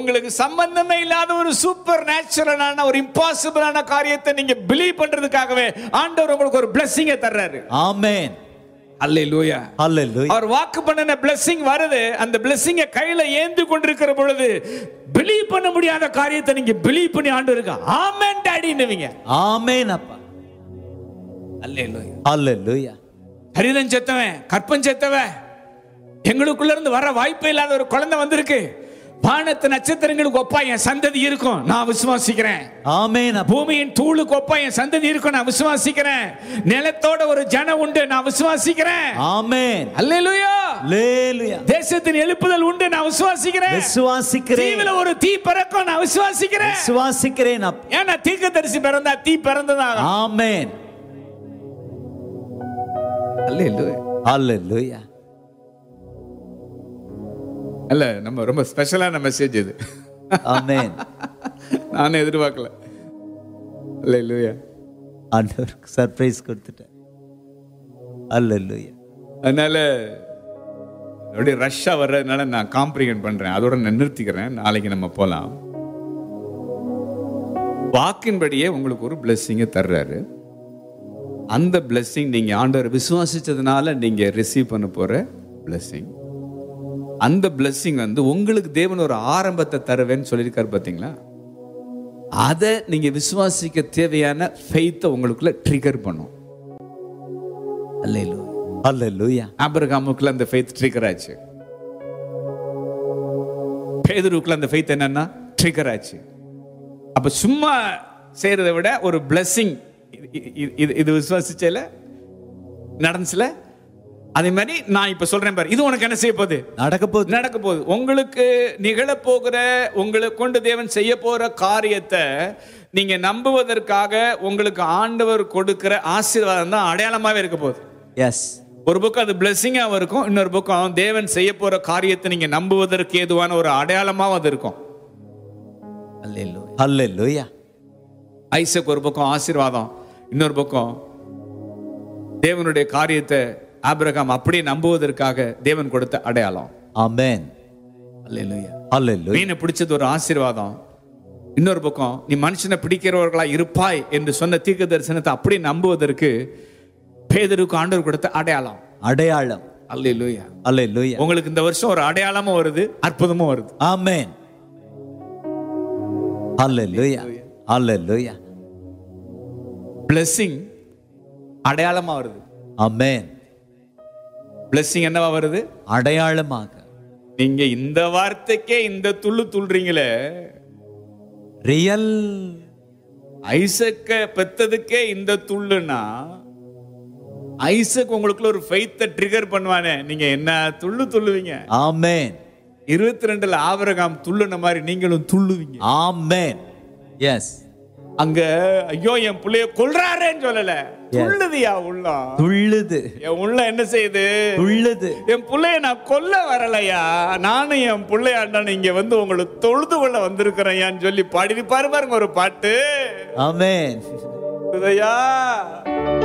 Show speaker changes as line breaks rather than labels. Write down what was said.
உங்களுக்கு சம்பந்தமே இல்லாத ஒரு சூப்பர் நேச்சுரலான ஒரு இம்பாசிபிளான காரியத்தை நீங்க பிலீவ் பண்றதுக்காகவே ஆண்டவர் உங்களுக்கு ஒரு பிளெஸிங்கை தர்றாரு
ஆமென்
அல்லேலூயா
ஹalleluya
அவர் வாக்கு பண்ணின blessing வருது அந்த blessing கையில ஏந்தி கொண்டிருக்கிற பொழுது பிலீவ் பண்ண முடியாத காரியத்தை நீங்க பிலீவ் பண்ணி ஆண்டு இருக்க ஆமென் டாடின்னுவீங்க
ஆமென் அப்பா
அல்லேலூயா
ஹalleluya
ஹரிதன் செத்தவன் கற்பன் செத்தவன் எங்களுக்குள்ள இருந்து வர வாய்ப்பே இல்லாத ஒரு குழந்தை வந்திருக்கு வானத்து நட்சத்திரங்களுக்கு ஒப்பா என் சந்ததி இருக்கும் நான் விசுவாசிக்கிறேன்
ஆமென் அப்பா
பூமியின் தூளுக்கு ஒப்பா என் சந்ததி இருக்கும் நான் விசுவாசிக்கிறேன் நிலத்தோட ஒரு ஜனம் உண்டு நான் விசுவாசிக்கிறேன்
ஆமென்
அல்லேலூயா
ஹalleluya
தேசத்தின் எழுப்புதல் உண்டு நான் விசுவாசிக்கிறேன்
விசுவாசிக்கிறேன்
தீவில ஒரு தீ பிறக்கும் நான் விசுவாசிக்கிறேன்
விசுவாசிக்கிறேன் அப்பா
ஏன்னா தீர்க்கதரிசி பிறந்தா தீ பிறந்ததாக
ஆமென் ஹalleluya
அல்ல நம்ம ரொம்ப ஸ்பெஷலான மெசேஜ் இது
ஆமென்
நானே எதிர்பார்க்கல அல்லேலூயா
ஆண்டவருக்கு சர்ப்ரைஸ் கொடுத்துட்டேன் ஹalleluya
அதனால அப்படியே ரஷ்ஷா வர்றதுனால நான் காம்ப்ரிஹெண்ட் பண்றேன் அதோட நான் நிறுத்திக்கிறேன் நாளைக்கு நம்ம போலாம் வாக்கின்படியே உங்களுக்கு ஒரு பிளெஸ்ஸிங்கை தர்றாரு அந்த blessing நீங்க ஆண்டவர் விசுவாசிச்சதுனால நீங்க ரிசீவ் பண்ண போற blessing அந்த blessing வந்து உங்களுக்கு தேவன் ஒரு ஆரம்பத்தை தருவேன்னு சொல்லியிருக்காரு பார்த்தீங்களா அதை நீங்க விசுவாசிக்க தேவையான ஃபெய்த்தை உங்களுக்குள்ள ட்ரிகர் பண்ணும் அல்லேலூயா
ஹalleluya
ஆபிரகாமுக்குள்ள அந்த ஃபெய்த் ட்ரிகர் ஆச்சு பேதுருக்குள்ள அந்த ஃபெய்த் என்னன்னா ட்ரிகர் ஆச்சு அப்ப சும்மா செய்யறதை விட ஒரு பிளெஸிங் இது இது விசுவாசிச்சல நடந்துச்சுல அதே மாதிரி நான் இப்ப சொல்றேன் பாரு இது உனக்கு என்ன செய்ய போகுது
நடக்க போகுது
நடக்க போகுது உங்களுக்கு நிகழப்போகிற உங்களுக்கு கொண்டு தேவன் செய்ய போற காரியத்தை நீங்க நம்புவதற்காக உங்களுக்கு ஆண்டவர் கொடுக்கிற ஆசீர்வாதம் தான் அடையாளமாவே இருக்க போகுது
எஸ்
ஒரு பக்கம் அது பிளெஸிங்காகவும் இருக்கும் இன்னொரு பக்கம் தேவன் செய்ய போற காரியத்தை நீங்க நம்புவதற்கு ஏதுவான ஒரு அடையாளமாவும் அது இருக்கும்
ஹalleluya
ஐசக் ஒரு பக்கம் ஆசீர்வாதம் இன்னொரு பக்கம் தேவனுடைய காரியத்தை ஆபிரகாம் அப்படியே நம்புவதற்காக தேவன் கொடுத்த அடையாளம்
ஆமென்
அல்லேலூயா
ஹalleluya
மீனை பிடிச்சது ஒரு ஆசீர்வாதம் இன்னொரு பக்கம் நீ மனுஷனை பிடிக்கிறவர்களா இருப்பாய் என்று சொன்ன தீர்க்க தரிசனத்தை அப்படியே நம்புவதற்கு பேதருக்கு ஆண்டவர் கொடுத்த அடையாளம்
அடையாளம்
அல்லேலூயா
ஹalleluya
உங்களுக்கு இந்த வருஷம் ஒரு அடையாளமும் வருது அற்புதமும் வருது
ஆமென் ஹalleluya ஹalleluya
blessing அடையாளமா வருது
ஆமென்
blessing என்னவா வருது
அடையாளமாக
நீங்க இந்த வார்த்தைக்கே இந்த துள்ளு துள்றீங்களே
ரியல்
ஐசக்க பெத்ததுக்கே இந்த துள்ளுனா ஐசக் உங்களுக்குள்ள ஒரு ஃபெய்த்தை ட்ரிகர் பண்ணுவானே நீங்க என்ன துள்ளு துள்ளுவீங்க
ஆமென்
இருபத்தி ரெண்டுல ஆபரகாம் துள்ளுன மாதிரி நீங்களும் துள்ளுவீங்க
ஆமென் எஸ்
அங்க ஐயோ என் புள்ளைய கொல்றாரேன்னு சொல்லல துள்ளுதியா உள்ளம்
துள்ளுது
என் உள்ள என்ன செய்யுது
துள்ளுது
என் புள்ளைய நான் கொல்ல வரலையா நானும் என் பிள்ளையாண்டான இங்க வந்து உங்களை தொழுது கொள்ள வந்திருக்கிறேன் சொல்லி பாடி பாரு பாருங்க ஒரு பாட்டு
ஆமென்
இதையா